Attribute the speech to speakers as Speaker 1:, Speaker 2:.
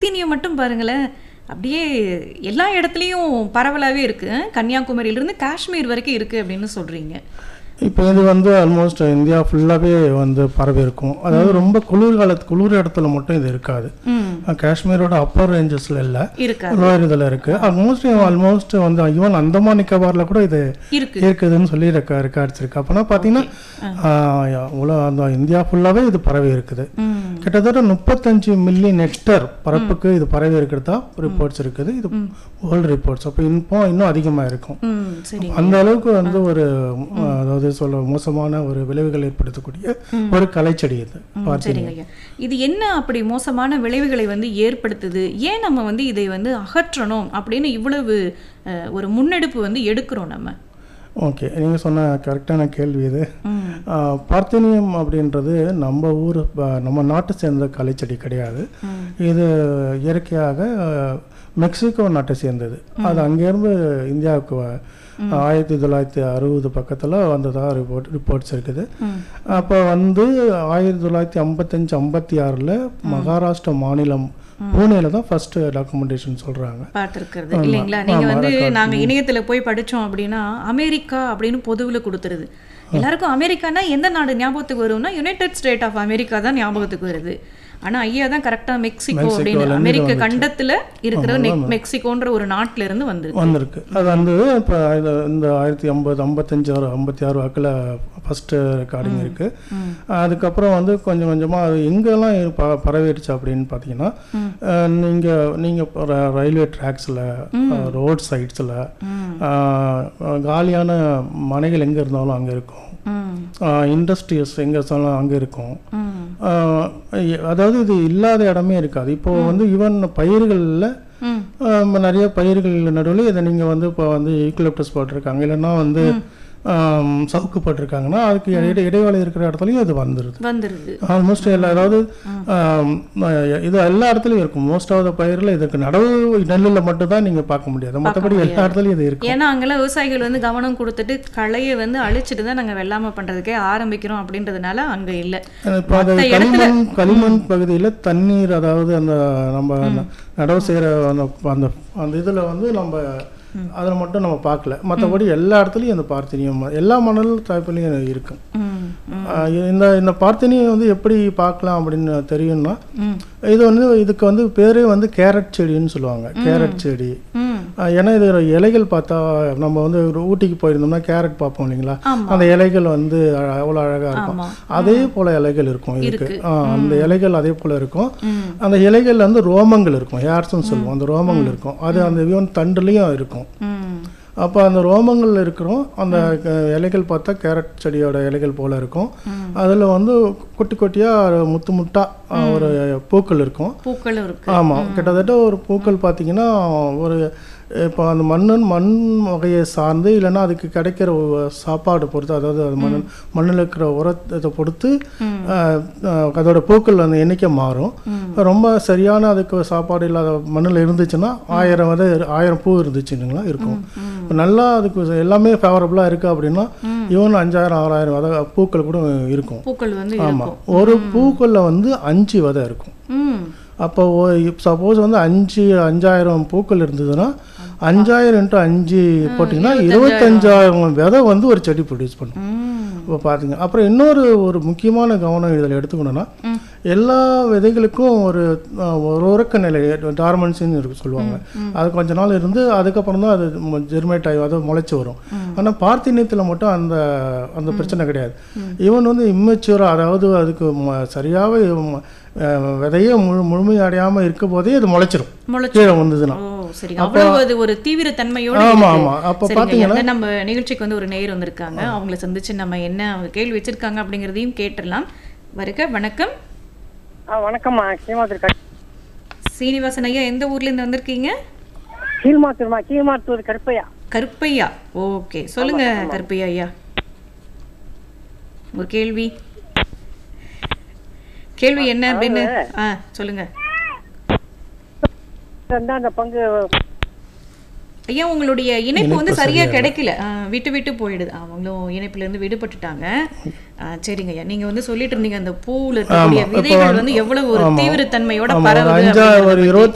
Speaker 1: Parthenium மட்டும் பாருங்களேன் அப்படியே எல்லா இடத்துலையும் பரவலாகவே இருக்கு கன்னியாகுமரியிலிருந்து காஷ்மீர் வரைக்கும் இருக்கு அப்படின்னு சொல்றீங்க
Speaker 2: இப்போ இது வந்து ஆல்மோஸ்ட் இந்தியா ஃபுல்லாகவே வந்து பரவி இருக்கும் அதாவது ரொம்ப குளிர் காலத்து குளிர் இடத்துல மட்டும் இது இருக்காது
Speaker 1: ம்
Speaker 2: அஹ் காஷ்மீரோட அப்பர் ரேஞ்சஸில் இல்லை
Speaker 1: இருக்கா
Speaker 2: லோயர் இதில் இருக்கு ஆல்மோஸ்ட் ஆல்மோஸ்ட் வந்து ஈவன் அந்தமான் நிக்கோபாரில் கூட இது
Speaker 1: இருக்கு
Speaker 2: இருக்குதுன்னு சொல்லி ரெக்க ரெக்கார்ட்ஸ் இருக்கு அப்போனா பார்த்தீங்கன்னா உலக அந்த இந்தியா ஃபுல்லாகவே இது பரவி இருக்குது
Speaker 1: ம்
Speaker 2: கிட்டத்தட்ட முப்பத்தஞ்சு மில்லியன் ஹெக்டர் பரப்புக்கு இது பரவி இருக்கிறதா ரிப்போர்ட்ஸ் இருக்குது இது வேர்ல்டு ரிப்போர்ட்ஸ் அப்போ இப்போ இன்னும் அதிகமாக இருக்கும்
Speaker 1: ம் சரி
Speaker 2: அந்த அளவுக்கு வந்து ஒரு அஹ், அதாவது சொல்ல மோசமான ஒரு விளைவுகள் ஏற்படுத்தக்கூடிய ஒரு கலைச்செடி இது
Speaker 1: ம், சரிங்க ஐயா இது என்ன அப்படி மோசமான விளைவுகளை வந்து ஏற்படுத்துது ஏன் நம்ம வந்து இதை வந்து அகற்றணும் அப்படின்னு இவ்வளவு அஹ், ஒரு முன்னெடுப்பு வந்து எடுக்கிறோம் நம்ம
Speaker 2: ஓகே நீங்கள் சொன்ன கரெக்டான கேள்வி இது
Speaker 1: ம்
Speaker 2: ஆஹ், பார்த்தீனியம் அப்படின்றது நம்ம ஊர் ப- நம்ம நாட்டை சேர்ந்த கலைச்செடி கிடையாது
Speaker 1: ம்.
Speaker 2: இது இயற்கையாக ஆஹ், மெக்சிகோ நாட்டை சேர்ந்தது அது அங்கேருந்து இந்தியாவுக்கு வ- ஆயிரத்தி தொள்ளாயிரத்தி அறுபது பக்கத்தில் வந்ததாக ரிப்போர்ட் ரிப்போர்ட்ஸ் இருக்குது
Speaker 1: ம்
Speaker 2: அப்போ வந்து ஆயிரத்தி தொள்ளாயிரத்தி ஐம்பத்தஞ்சு ஐம்பத்தி ஆறில் மகாராஷ்டிரா மாநிலம் பூனேல தான் ஃபர்ஸ்ட் டாக்குமெண்டேஷன் சொல்கிறாங்க
Speaker 1: பார்த்துருக்கிறது இல்லைங்களா நீங்க வந்து நாங்க இணையத்துல போய் படிச்சோம் அப்படின்னா அமெரிக்கா அப்படின்னு பொதுவில் கொடுத்துருது எல்லாருக்கும் அமெரிக்கானா எந்த நாடு ஞாபகத்துக்கு வரும்னா யுனைடெட் ஸ்டேட் ஆஃப் அமெரிக்கா தான் ஞாபகத்துக்கு வருது ஆனா ஐயா தான் கரெக்டா மெக்சிகோ அப்படின்னு அமெரிக்க கண்டத்துல இருக்கிற நெக்- மெக்சிகோன்ற ஒரு நாட்டுல இருந்து வந்து
Speaker 2: வந்திருக்கு அது வந்து இப்போ இந்த ஆயிரத்தி ஐம்பது ஐம்பத்தஞ்சு ஆறு ஐம்பத்தி ஆறு வாக்கில் ஃபஸ்ட்டு ரெக்கார்டிங் இருக்குது அதுக்கப்புறம் வந்து கொஞ்சம் கொஞ்சமாக அது எங்கெல்லாம் இது ப பரவிடுச்சு அப்படின்னு பார்த்தீங்கன்னா நீங்கள் நீங்கள் ரயில்வே ட்ராக்ஸில் ரோட் சைட்ஸில் காலியான மனைகள் எங்கே இருந்தாலும் அங்கே இருக்கும்
Speaker 1: ம்
Speaker 2: இண்டஸ்ட்ரீஸ் எங்கே சொன்னாலும் அங்கே இருக்கும்
Speaker 1: ம்
Speaker 2: ஆஹ் எ- அதாவது இது இல்லாத இடமே இருக்காது இப்போ வந்து ஈவன் பயிர்களில்
Speaker 1: ம்
Speaker 2: ஆஹ் நிறைய பயிர்கள் நடுவில் இதை நீங்கள் வந்து இப்போ வந்து ஈக்குலப்டஸ் போட்டிருக்காங்க இல்லைன்னா வந்து ஆம், சவுக்கு போட்டிருக்காங்கன்னா அதுக்கு இடை இடைவேளை இருக்கிற இடத்துலையும் இது வந்துடுது
Speaker 1: வந்துருது
Speaker 2: ஆல்மோஸ்ட் எல்லா அதாவது ஆம், இது எல்லா இடத்துலையும் இருக்கும் மோஸ்ட் ஆஃப் த பயிரில் இதுக்கு நடவு நெல்லில் மட்டும் தான் நீங்கள் பார்க்க முடியாது மற்றபடி எல்லா இடத்துலையும் இது இருக்கும்
Speaker 1: ஏன்னா அங்கெல்லாம் விவசாயிகள் வந்து கவனம் கொடுத்துட்டு களையை வந்து அழிச்சிட்டு தான் நாங்க வெள்ளாமை பண்றதுக்கே ஆரம்பிக்கிறோம் அப்படின்றதுனால அங்க இல்ல
Speaker 2: இப்போ அது
Speaker 1: மத்த இடத்துல-
Speaker 2: களிமண் களிமண் பகுதியில் தண்ணீர் அதாவது அந்த நம்ம நடவு செய்கிற அந்த அந்த அந்த இதில் வந்து நம்ம அதில் மட்டும் நம்ம பார்க்கல மற்றபடி எல்லா இடத்துலையும் அந்த பார்த்தீனியம் எல்லா மணல் டைப்லையும் இருக்கும்
Speaker 1: ம் ம்
Speaker 2: ஆஹ் இந்த இந்த பார்த்தீனியம் வந்து எப்படி பார்க்கலாம் அப்படின்னு தெரியும்னா
Speaker 1: ம்
Speaker 2: இது வந்து இதுக்கு வந்து பேரே வந்து கேரட் செடின்னு சொல்லுவாங்க கேரட் செடி
Speaker 1: ம்
Speaker 2: ஆஹ் ஏன்னா இது இலைகள் பார்த்தா நம்ம வந்து ஒரு ஊட்டிக்கு போயிருந்தோம்னா கேரட் பார்ப்போம் இல்லைங்களா
Speaker 1: ஆமா.
Speaker 2: அந்த இலைகள் வந்து அழ- அவ்வளோ அழகா இருக்கும்
Speaker 1: ஆமா.
Speaker 2: அதே போல இலைகள் இருக்கும் இதுக்கு
Speaker 1: இருக்கு.
Speaker 2: ஆ, அந்த இலைகள் அதே போல இருக்கும்
Speaker 1: ம்
Speaker 2: அந்த இலைகள் வந்து ரோமங்கள் இருக்கும் ஹேர்ஸ்னு சொல்லுவோம் அந்த ரோமங்கள் இருக்கும் அது அந்த ஈவன் தண்டுலையும் இருக்கும்
Speaker 1: ம்
Speaker 2: அப்போ அந்த ரோமங்கள் இருக்கிறோம் அந்த க- இலைகள் பார்த்தா கேரட் செடியோட இலைகள் போல இருக்கும் அதில் வந்து குட்டி குட்டியாக முத்து முட்டா ஆ, ஒரு பூக்கள் இருக்கும்
Speaker 1: பூக்களும் இருக்கு
Speaker 2: ஆமாம் கிட்டத்தட்ட ஒரு பூக்கள் பார்த்தீங்கன்னா ஒரு இப்போ அந்த மண்ணன் மண் வகையை சார்ந்து இல்லைன்னா அதுக்கு கிடைக்கிற ஒ- சாப்பாடு பொறுத்து அதாவது அது மண் மண்ணில் இருக்கிற உரத்தை பொறுத்து ஆஹ், ஆஹ், அதோட பூக்கள் அந்த எண்ணிக்கை மாறும் ரொம்ப சரியான அதுக்கு சாப்பாடு இல்லாத மண்ணில் இருந்துச்சுன்னா ஆயிரம் விதை இரு- ஆயிரம் பூ இருந்துச்சுங்களா இருக்கும் இப்போ நல்லா அதுக்கு எல்லாமே ஃபேவரபுளாக இருக்குது அப்படின்னா ஈவன் அஞ்சாயிரம் ஆறாயிரம் விதை பூக்கள் கூட இருக்கும்
Speaker 1: பூக்கள் வந்து
Speaker 2: ஆமாம் ஒரு பூக்களில் வந்து அஞ்சு விதை இருக்கும்
Speaker 1: ம்
Speaker 2: அப்போ சப்போஸ் வந்து அஞ்சு அஞ்சாயிரம் பூக்கள் இருந்ததுன்னா அஞ்சாயிரம் இன்ட்டு அஞ்சு போட்டிங்கன்னா இருபத்தஞ்சாயிரம் விதை வந்து ஒரு செடி ப்ரொடியூஸ் பண்ணும்
Speaker 1: ம்
Speaker 2: இப்போ பார்த்தீங்க அப்புறம் இன்னொரு ஒரு முக்கியமான கவனம் இதில் எடுத்துக்கணும்னா எல்லா விதைகளுக்கும் ஒரு அஹ், ஒரு உறக்க நிலை டார்மன்சின்னு இருக்கு சொல்லுவாங்க அது கொஞ்ச நாள் இருந்து அதுக்கப்புறம் தான் அது ஜெர்மேட் ஆகி அதை முளைச்சி வரும் ஆனால் பார்த்தினியத்தில் மட்டும் அந்த அந்த பிரச்சனை கிடையாது ஈவன் வந்து இம்மெச்சூராக அதாவது அதுக்கு ம- சரியாகவே ம- அஹ், விதையே முழு முழுமையடையாமல் இருக்க போதே அது முளைச்சிரும்
Speaker 1: முளைச்சு
Speaker 2: கீழே வந்ததுன்னா
Speaker 1: ஓ சரி அவ்வளவு அது ஒரு தீவிர தன்மையோட
Speaker 2: ஆமா
Speaker 1: இருக்கு.
Speaker 2: ஆமா அப்போ
Speaker 1: சரிங்க,
Speaker 2: பார்த்தீங்கன்னா
Speaker 1: இந்த நம்ம நிகழ்ச்சிக்கு வந்து ஒரு நேயர் வந்திருக்காங்க அவங்கள சந்திச்சு நம்ம என்ன அவங்க கேள்வி வச்சிருக்காங்க அப்படிங்கறதையும் கேட்டுடலாம் வருக வணக்கம்
Speaker 3: ஆ வணக்கம்மா கீழ்மாத்தூர்
Speaker 1: சீனிவாசன் ஐயா எந்த ஊர்ல இருந்து வந்திருக்கீங்க
Speaker 3: கீழ்மாத்தூர்மா கீழ்மாத்தூர் கருப்பையா
Speaker 1: கருப்பையா ஓகே சொல்லுங்க கருப்பையா ஐயா ஒரு கேள்வி கேள்வி என்ன அப்படின்னு ஆ சொல்லுங்க
Speaker 3: இருந்தா அந்த பங்கு
Speaker 1: ஐயா உங்களுடைய இணைப்பு வந்து சரியா கிடைக்கல ஆ, விட்டு விட்டு போயிடுது அவங்களும் இணைப்புல இருந்து விடுபட்டுட்டாங்க ஆ, சரிங்க ஐயா நீங்க வந்து சொல்லிட்டு இருந்தீங்க அந்த பூவுல இருக்கக்கூடிய
Speaker 2: ஆமா, இப்ப
Speaker 1: விதைகள்
Speaker 2: வந்து-
Speaker 1: வந்து எவ்வளவு ஒரு
Speaker 2: ஆமா.
Speaker 1: தீவிரத்தன்மையோட
Speaker 2: ஆமா, ஒரு
Speaker 1: பரவுது
Speaker 2: அஞ்சா
Speaker 1: அப்படிங்கறத
Speaker 2: ஒரு
Speaker 1: பத்தி.
Speaker 2: இருபத்தி